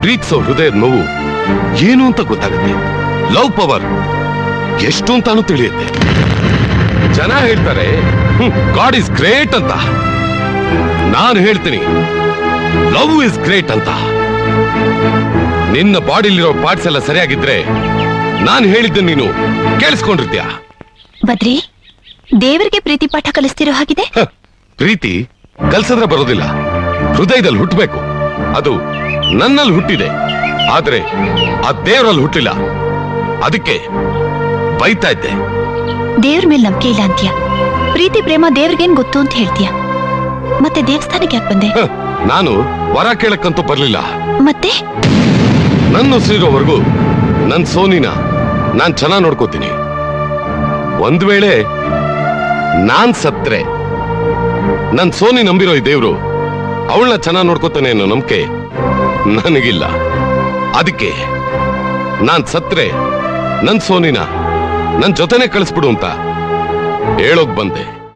ಪ್ರೀತಿಸೋ ಹೃದಯದ ನೋವು ಏನು ಅಂತ ಗೊತ್ತಾಗುತ್ತೆ ಲವ್ ಪವರ್ ಎಷ್ಟು ಅಂತಾನು ತಿಳಿಯುತ್ತೆ ಜನ ಹೇಳ್ತಾರೆ ಗಾಡ್ ಇಸ್ ಗ್ರೇಟ್ ಅಂತ ನಾನು ಹೇಳ್ತೀನಿ ಲವ್ ಇಸ್ ಗ್ರೇಟ್ ಅಂತ ನಿನ್ನ ಬಾಡಿಲಿರೋ ಪಾರ್ಟ್ಸ್ ಎಲ್ಲ ಸರಿಯಾಗಿದ್ರೆ ನಾನು ಹೇಳಿದ್ದು ನೀನು ಕೇಳಿಸ್ಕೊಂಡಿರ್ತೀಯ ಬದ್ರಿ ದೇವರಿಗೆ ಪ್ರೀತಿ ಪಾಠ ಕಲಿಸ್ತಿರೋ ಹಾಗಿದೆ ಹ, ಪ್ರೀತಿ ಕಲ್ಸಿದ್ರೆ ಬರೋದಿಲ್ಲ ಹೃದಯದಲ್ಲಿ ಹುಟ್ಟಬೇಕು ಅದು ನನ್ನಲ್ಲಿ ಹುಟ್ಟಿದೆ ಆದ್ರೆ ಆ ದೇವರಲ್ಲಿ ಹುಟ್ಟಿಲ್ಲ ಅದಕ್ಕೆ ಬೈತಾ ಇದ್ದೆ ದೇವ್ರ ಮೇಲೆ ನಂಬಿಕೆ ಇಲ್ಲ ಅಂತೀಯ ಪ್ರೀತಿ ಪ್ರೇಮ ದೇವ್ರಿಗೇನ್ ಗೊತ್ತು ಅಂತ ಹೇಳ್ತೀಯ ಮತ್ತೆ ದೇವಸ್ಥಾನಕ್ಕೆ ಯಾಕೆ ಬಂದೆ ಹ, ನಾನು ವರ ಕೇಳಕ್ಕಂತೂ ಬರ್ಲಿಲ್ಲ ಮತ್ತೆ ನನ್ನ ಉಸಿರೋವರೆಗೂ ನನ್ ಸೋನಿನ ನಾನ್ ಚೆನ್ನಾಗ್ ನೋಡ್ಕೋತೀನಿ ಒಂದ್ ವೇಳೆ ನಾನ್ ಸತ್ರೆ ನನ್ ಸೋನಿ ನಂಬಿರೋ ಈ ದೇವ್ರು ಅವಳನ್ನ ಚೆನ್ನಾಗ್ ನೋಡ್ಕೋತಾನೆ ಅನ್ನೋ ನಂಬಿಕೆ ನನಗಿಲ್ಲ ಅದಕ್ಕೆ ನಾನ್ ಸತ್ರೆ ನನ್ ಸೋನಿನ ನನ್ ಜೊತೆನೆ ಕಳಿಸ್ಬಿಡು ಅಂತ ಹೇಳೋಕ್ ಬಂದೆ